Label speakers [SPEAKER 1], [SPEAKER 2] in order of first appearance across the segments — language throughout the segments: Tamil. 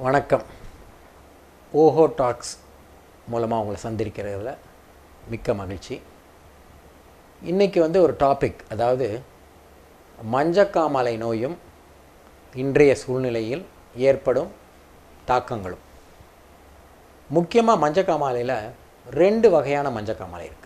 [SPEAKER 1] வணக்கம் ஓஹோ டாக்ஸ் மூலமாக உங்களை சந்திக்கிறதுல மிக்க மகிழ்ச்சி இன்றைக்கி வந்து ஒரு டாபிக் அதாவது மஞ்சக்காமலை நோயும் இன்றைய சூழ்நிலையில் ஏற்படும் தாக்கங்களும் முக்கியமாக மஞ்சக்காமாலையில் ரெண்டு வகையான மஞ்சக்காமாலை இருக்குது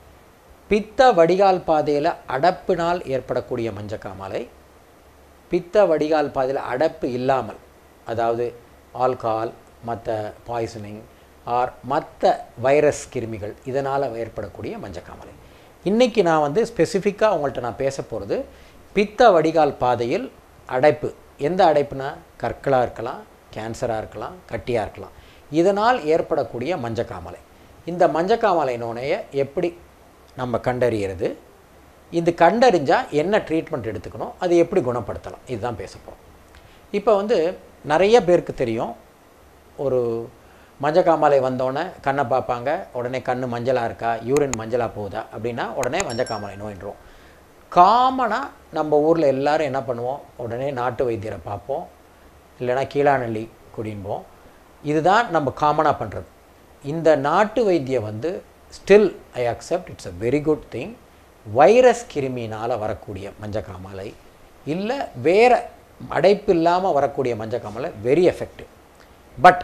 [SPEAKER 1] பித்த வடிகால் பாதையில் அடப்பினால் ஏற்படக்கூடிய மஞ்சக்காமாலை பித்த வடிகால் பாதையில் அடப்பு இல்லாமல் அதாவது ஆல்கஹால் மற்ற பாய்சனிங் ஆர் மற்ற வைரஸ் கிருமிகள் இதனால் ஏற்படக்கூடிய மஞ்சக்காமலை இன்றைக்கி நான் வந்து ஸ்பெசிஃபிக்காக உங்கள்கிட்ட நான் பேச போகிறது பித்த வடிகால் பாதையில் அடைப்பு எந்த அடைப்புனா கற்களாக இருக்கலாம் கேன்சராக இருக்கலாம் கட்டியாக இருக்கலாம் இதனால் ஏற்படக்கூடிய மஞ்சக்காமலை இந்த மஞ்சக்காமலை நோயை எப்படி நம்ம கண்டறியறது இது கண்டறிஞ்சால் என்ன ட்ரீட்மெண்ட் எடுத்துக்கணும் அது எப்படி குணப்படுத்தலாம் இதுதான் பேச போகிறோம் இப்போ வந்து நிறைய பேருக்கு தெரியும் ஒரு மஞ்சக்காமாலை வந்தோடனே கண்ணை பார்ப்பாங்க உடனே கண் மஞ்சளாக இருக்கா யூரின் மஞ்சளாக போகுதா அப்படின்னா உடனே மஞ்சக்காமாலை நோயின்றோம் காமனாக நம்ம ஊரில் எல்லாரும் என்ன பண்ணுவோம் உடனே நாட்டு வைத்தியரை பார்ப்போம் இல்லைன்னா கீழாநெல்லி குடின்போம் இதுதான் நம்ம காமனாக பண்ணுறது இந்த நாட்டு வைத்தியம் வந்து still I accept it's a very good thing virus கிருமினால் வரக்கூடிய மஞ்சக்காமலை இல்லை வேறு அடைப்பு இல்லாமல் வரக்கூடிய மஞ்சக்காமலை வெரி எஃபெக்டிவ் பட்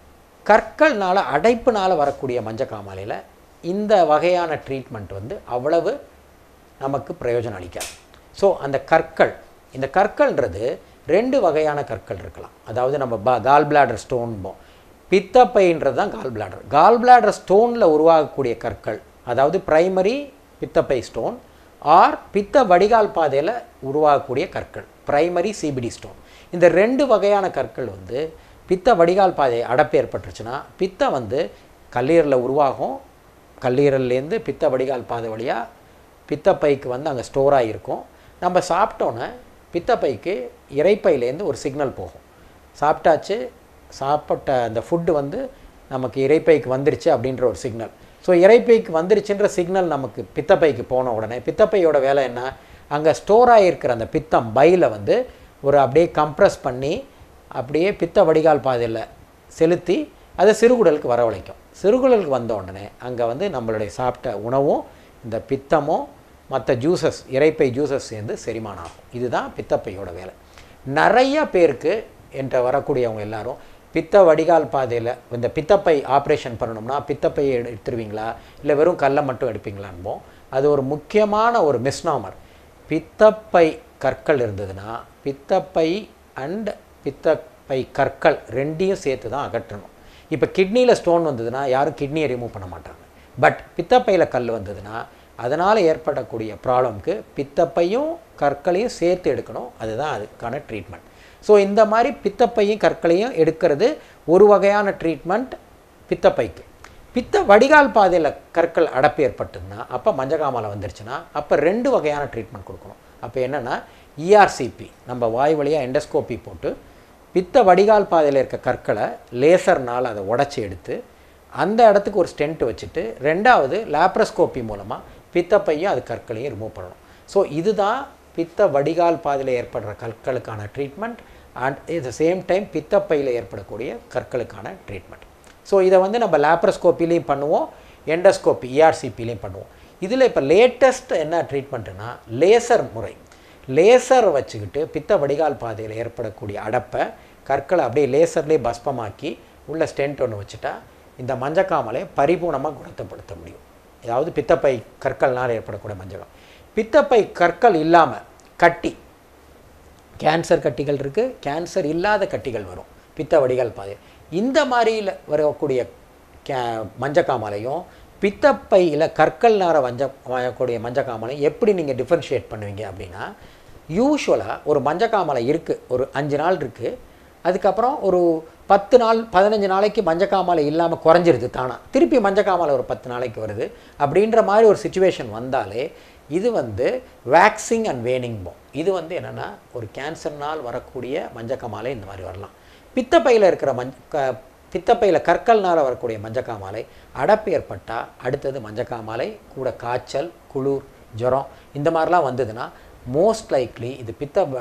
[SPEAKER 1] கற்கள்னால் அடைப்புனால் வரக்கூடிய மஞ்சக்காமலையில் இந்த வகையான ட்ரீட்மெண்ட் வந்து அவ்வளவு நமக்கு பிரயோஜனம் அளிக்காது ஸோ அந்த கற்கள் இந்த கற்கள்ன்றது ரெண்டு வகையான கற்கள் இருக்கலாம் அதாவது நம்ம பா கால் பிளாடர் ஸ்டோன்போம் பித்தப்பைன்றது தான் கால் பிளாடர் கால் பிளாடர் ஸ்டோனில் உருவாகக்கூடிய கற்கள் அதாவது பிரைமரி பித்தப்பை ஸ்டோன் ஆர் பித்த வடிகால் பாதையில் உருவாகக்கூடிய கற்கள் பிரைமரி சிபிடி ஸ்டோன் இந்த ரெண்டு வகையான கற்கள் வந்து பித்த வடிகால் பாதை அடப்பு ஏற்பட்டுருச்சுன்னா பித்தம் வந்து கல்லீரலில் உருவாகும் கல்லீரல்லேருந்து பித்த வடிகால் பாதை வழியாக பித்தப்பைக்கு வந்து அங்கே ஸ்டோர் ஆகிருக்கும் நம்ம சாப்பிட்டோன்னே பித்தப்பைக்கு இறைப்பையிலேருந்து ஒரு சிக்னல் போகும் சாப்பிட்டாச்சு சாப்பிட்ட அந்த ஃபுட்டு வந்து நமக்கு இறைப்பைக்கு வந்துருச்சு அப்படின்ற ஒரு சிக்னல் ஸோ இறைப்பைக்கு வந்துருச்சுன்ற சிக்னல் நமக்கு பித்தப்பைக்கு போன உடனே பித்தப்பையோட வேலை என்ன அங்கே ஸ்டோர் ஆகிருக்கிற அந்த பித்தம் பையில் வந்து ஒரு அப்படியே கம்ப்ரஸ் பண்ணி அப்படியே பித்த வடிகால் பாதையில் செலுத்தி அதை சிறுகுடலுக்கு வரவழைக்கும் சிறுகுடலுக்கு வந்த உடனே அங்கே வந்து நம்மளுடைய சாப்பிட்ட உணவும் இந்த பித்தமும் மற்ற ஜூசஸ் இறைப்பை ஜூசஸ் சேர்ந்து செரிமானம் ஆகும் இதுதான் பித்தப்பையோட வேலை நிறைய பேருக்கு என்ற வரக்கூடியவங்க எல்லாரும் பித்த வடிகால் பாதையில் இந்த பித்தப்பை ஆப்ரேஷன் பண்ணணும்னா பித்தப்பையை எடு எடுத்துருவீங்களா இல்லை வெறும் கல்லை மட்டும் எடுப்பீங்களான்போம் அது ஒரு முக்கியமான ஒரு மிஸ்நாமர் பித்தப்பை கற்கள் இருந்ததுன்னா பித்தப்பை அண்ட் பித்தப்பை கற்கள் ரெண்டையும் சேர்த்து தான் அகற்றணும் இப்போ கிட்னியில் ஸ்டோன் வந்ததுன்னா யாரும் கிட்னியை ரிமூவ் பண்ண மாட்டாங்க பட் பித்தப்பையில் கல் வந்ததுன்னா அதனால் ஏற்படக்கூடிய ப்ராப்ளம்க்கு பித்தப்பையும் கற்களையும் சேர்த்து எடுக்கணும் அதுதான் அதுக்கான ட்ரீட்மெண்ட் ஸோ இந்த மாதிரி பித்தப்பையும் கற்களையும் எடுக்கிறது ஒரு வகையான ட்ரீட்மெண்ட் பித்தப்பைக்கு பித்த வடிகால் பாதையில் கற்கள் அடப்பு ஏற்பட்டுதுன்னா அப்போ மஞ்சக்காமலை வந்துருச்சுன்னா அப்போ ரெண்டு வகையான ட்ரீட்மெண்ட் கொடுக்கணும் அப்போ என்னென்னா இஆர்சிபி நம்ம வாய் வழியாக எண்டஸ்கோப்பி போட்டு பித்த வடிகால் பாதையில் இருக்க கற்களை லேசர்னால் அதை உடச்சி எடுத்து அந்த இடத்துக்கு ஒரு ஸ்டென்ட் வச்சுட்டு ரெண்டாவது லேப்ரஸ்கோப்பி மூலமாக பித்தப்பையும் அது கற்களையும் ரிமூவ் பண்ணணும் ஸோ இதுதான் பித்த வடிகால் பாதையில் ஏற்படுற கற்களுக்கான treatment and it the same time பித்தப்பையில் ஏற்படக்கூடிய கற்களுக்கான ட்ரீட்மெண்ட் ஸோ இதை வந்து நம்ம லேப்ரஸ்கோப்பிலையும் பண்ணுவோம் எண்டஸ்கோப்பி இஆர்சிபிலையும் பண்ணுவோம் இதில் இப்போ லேட்டஸ்ட் என்ன ட்ரீட்மெண்ட்டுனா லேசர் முறை லேசர் வச்சுக்கிட்டு பித்த வடிகால் பாதையில் ஏற்படக்கூடிய அடப்பை கற்களை அப்படியே லேசர்லேயே பஸ்பமாக்கி உள்ள ஸ்டென்ட் ஒன்று வச்சுட்டா இந்த மஞ்சக்காமலை பரிபூர்ணமாக குணத்தைப்படுத்த முடியும் அதாவது பித்தப்பை கற்கள்னால் ஏற்படக்கூடிய மஞ்சக்கம் பித்தப்பை கற்கள் இல்லாமல் கட்டி கேன்சர் கட்டிகள் இருக்குது கேன்சர் இல்லாத கட்டிகள் வரும் பித்த வடிகால் பாதை இந்த மாதிரியில் வரக்கூடிய கே மஞ்சக்காமலையும் பித்தப்பையில் கற்கள் நேர வஞ்ச வரக்கூடிய மஞ்சக்காமலையும் எப்படி நீங்கள் டிஃப்ரென்ஷியேட் பண்ணுவீங்க அப்படின்னா யூஸ்வலாக ஒரு மஞ்சக்காமலை இருக்குது ஒரு அஞ்சு நாள் இருக்குது அதுக்கப்புறம் ஒரு பத்து நாள் பதினஞ்சு நாளைக்கு மஞ்சக்காமலை இல்லாமல் குறைஞ்சிருது தானாக திருப்பி மஞ்சக்காமலை ஒரு பத்து நாளைக்கு வருது அப்படின்ற மாதிரி ஒரு சுச்சுவேஷன் வந்தாலே இது வந்து வேக்சிங் அண்ட் வேனிங்போம் இது வந்து என்னென்னா ஒரு கேன்சர்னால் வரக்கூடிய மஞ்சக்காமலை இந்த மாதிரி வரலாம் பித்தப்பையில் இருக்கிற மஞ்ச க பித்தப்பையில் கற்கள்னால் வரக்கூடிய மஞ்சக்காமாலை அடப்பு ஏற்பட்டால் அடுத்தது மஞ்சக்காமாலை கூட காய்ச்சல் குளிர் ஜுரம் இந்த மாதிரிலாம் வந்ததுன்னா மோஸ்ட் லைக்லி இது பித்த வ-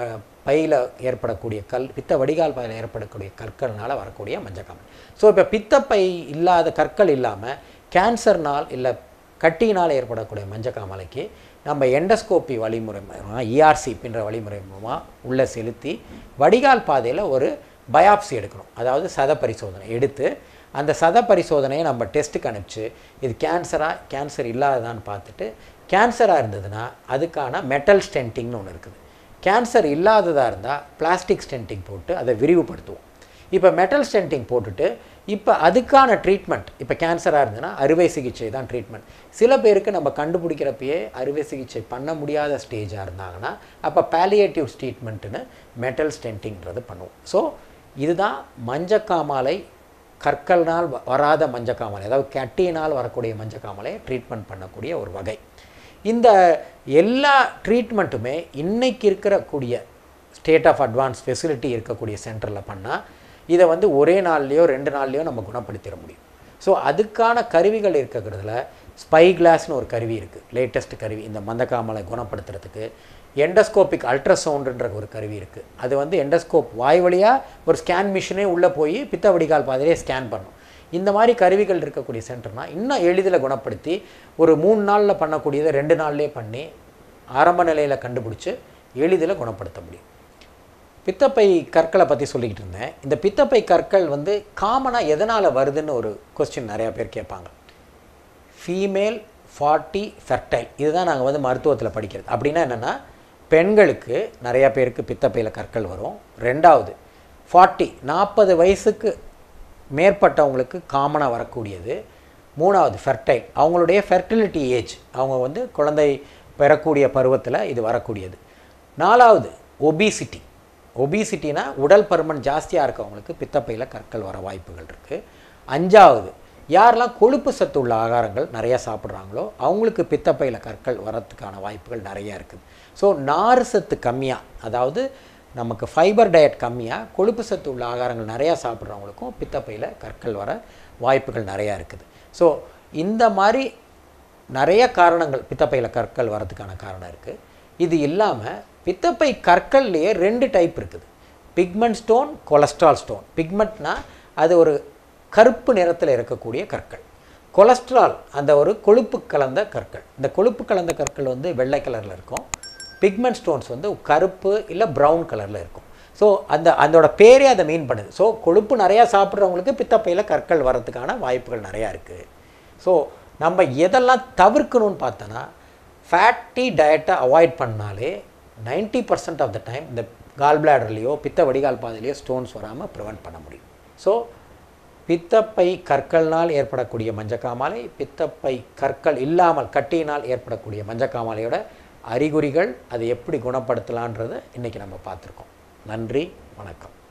[SPEAKER 1] பையில் ஏற்படக்கூடிய கல் பித்த வடிகால் பையில் ஏற்படக்கூடிய கற்கள்னால வரக்கூடிய மஞ்சக்காமலை ஸோ இப்போ பித்தப்பை இல்லாத கற்கள் இல்லாமல் கேன்சர்னால் இல்லை கட்டியினால் ஏற்படக்கூடிய மஞ்சக்காமலைக்கு நம்ம எண்டஸ்கோப்பி வழிமுறை மூலமாக இஆர்சி அப்படின்ற வழிமுறை மூலமாக உள்ளே செலுத்தி வடிகால் பாதையில் ஒரு பயாப்சி எடுக்கணும் அதாவது சத பரிசோதனை எடுத்து அந்த சத பரிசோதனையை நம்ம டெஸ்ட்டுக்கு அனுப்பிச்சு இது கேன்சரா கேன்சர் இல்லாததான்னு பார்த்துட்டு கேன்சராக இருந்ததுன்னா அதுக்கான மெட்டல் ஸ்டென்டிங்னு ஒன்று இருக்குது கேன்சர் இல்லாததாக இருந்தால் பிளாஸ்டிக் ஸ்டென்டிங் போட்டு அதை விரிவுபடுத்துவோம் இப்போ மெட்டல் ஸ்டென்டிங் போட்டுட்டு இப்போ அதுக்கான ட்ரீட்மெண்ட் இப்போ கேன்சராக இருந்ததுன்னா அறுவை சிகிச்சை தான் ட்ரீட்மெண்ட் சில பேருக்கு நம்ம கண்டுபிடிக்கிறப்பயே அறுவை சிகிச்சை பண்ண முடியாத ஸ்டேஜாக இருந்தாங்கன்னா அப்போ பேலியேட்டிவ் ட்ரீட்மெண்ட்டுன்னு மெட்டல் ஸ்டென்டிங்கிறது பண்ணுவோம் ஸோ இதுதான் மஞ்சக்காமாலை கற்கள்னால் வ- வராத மஞ்சக்காமலை அதாவது கட்டியினால் வரக்கூடிய மஞ்சக்காமலை ட்ரீட்மெண்ட் பண்ணக்கூடிய ஒரு வகை இந்த எல்லா ட்ரீட்மெண்ட்டுமே இன்னைக்கு இருக்கக்கூடிய ஸ்டேட் ஆஃப் அட்வான்ஸ் ஃபெசிலிட்டி இருக்கக்கூடிய சென்டரில் பண்ணால் இதை வந்து ஒரே நாள்லையோ ரெண்டு நாள்லையோ நம்ம குணப்படுத்திட முடியும் ஸோ அதுக்கான கருவிகள் இருக்கிறதுல ஸ்பை கிளாஸ்னு ஒரு கருவி இருக்குது லேட்டஸ்ட் கருவி இந்த மந்தக்காமலை குணப்படுத்துறதுக்கு எண்டஸ்கோபிக் அல்ட்ராசவுண்டுன்ற ஒரு கருவி இருக்குது அது வந்து எண்டஸ்கோப் வாய் வழியாக ஒரு ஸ்கேன் மிஷினே உள்ளே போய் பித்த வடிகால் பாதையிலே ஸ்கேன் பண்ணும் இந்த மாதிரி கருவிகள் இருக்கக்கூடிய சென்டர்னா இன்னும் எளிதில் குணப்படுத்தி ஒரு மூணு நாளில் பண்ணக்கூடியதை ரெண்டு நாள்லேயே பண்ணி ஆரம்ப நிலையில் கண்டுபிடிச்சி எளிதில் குணப்படுத்த முடியும் பித்தப்பை கற்களை பற்றி சொல்லிக்கிட்டு இருந்தேன் இந்த பித்தப்பை கற்கள் வந்து காமனாக எதனால் வருதுன்னு ஒரு கொஸ்டின் நிறையா பேர் கேட்பாங்க ஃபீமேல் ஃபார்ட்டி ஃபெர்டைல் இதுதான் நாங்கள் வந்து மருத்துவத்தில் படிக்கிறது அப்படின்னா என்னென்னா பெண்களுக்கு நிறையா பேருக்கு பித்தப்பையில் கற்கள் வரும் ரெண்டாவது ஃபார்ட்டி நாற்பது வயசுக்கு மேற்பட்டவங்களுக்கு காமனாக வரக்கூடியது மூணாவது ஃபெர்டைல் அவங்களுடைய ஃபெர்டிலிட்டி ஏஜ் அவங்க வந்து குழந்தை பெறக்கூடிய பருவத்தில் இது வரக்கூடியது நாலாவது ஒபிசிட்டி ஒபிசிட்டினா உடல் பருமன் ஜாஸ்தியாக இருக்கவங்களுக்கு பித்தப்பையில் கற்கள் வர வாய்ப்புகள் இருக்குது அஞ்சாவது யாரெல்லாம் கொழுப்பு சத்து உள்ள ஆகாரங்கள் நிறையா சாப்பிட்றாங்களோ அவங்களுக்கு பித்தப்பையில் கற்கள் வரத்துக்கான வாய்ப்புகள் நிறையா இருக்குது ஸோ நார் சத்து கம்மியாக அதாவது நமக்கு ஃபைபர் டயட் கம்மியாக கொழுப்பு சத்து உள்ள ஆகாரங்கள் நிறையா சாப்பிட்றவங்களுக்கும் பித்தப்பையில் கற்கள் வர வாய்ப்புகள் நிறையா இருக்குது ஸோ இந்த மாதிரி நிறைய காரணங்கள் பித்தப்பையில் கற்கள் வரதுக்கான காரணம் இருக்குது இது இல்லாமல் பித்தப்பை கற்கள்லேயே ரெண்டு டைப் இருக்குது பிக்மெண்ட் ஸ்டோன் கொலஸ்ட்ரால் ஸ்டோன் பிக்மெண்ட்னா அது ஒரு கருப்பு நிறத்தில் இருக்கக்கூடிய கற்கள் கொலஸ்ட்ரால் அந்த ஒரு கொழுப்பு கலந்த கற்கள் இந்த கொழுப்பு கலந்த கற்கள் வந்து வெள்ளை கலரில் இருக்கும் பிக்மெண்ட் ஸ்டோன்ஸ் வந்து கருப்பு இல்லை ப்ரௌன் கலரில் இருக்கும் ஸோ அந்த அதோட பேரே அதை மீன் பண்ணுது ஸோ கொழுப்பு நிறையா சாப்பிட்றவங்களுக்கு பித்தப்பையில் கற்கள் வரதுக்கான வாய்ப்புகள் நிறையா இருக்குது ஸோ நம்ம எதெல்லாம் தவிர்க்கணும்னு பார்த்தோன்னா ஃபேட்டி டயட்டை அவாய்ட் பண்ணாலே 90% பர்சன்ட் ஆஃப் த டைம் இந்த கால் பிளாடர்லேயோ பித்த வடிகால் பாதையிலையோ ஸ்டோன்ஸ் வராமல் ப்ரிவெண்ட் பண்ண முடியும் ஸோ பித்தப்பை கற்கள்னால் ஏற்படக்கூடிய மஞ்சக்காமாலை பித்தப்பை கற்கள் இல்லாமல் கட்டியினால் ஏற்படக்கூடிய மஞ்சக்காமாலையோட அறிகுறிகள் அதை எப்படி குணப்படுத்தலான்றதை இன்றைக்கி நம்ம பார்த்துருக்கோம் நன்றி வணக்கம்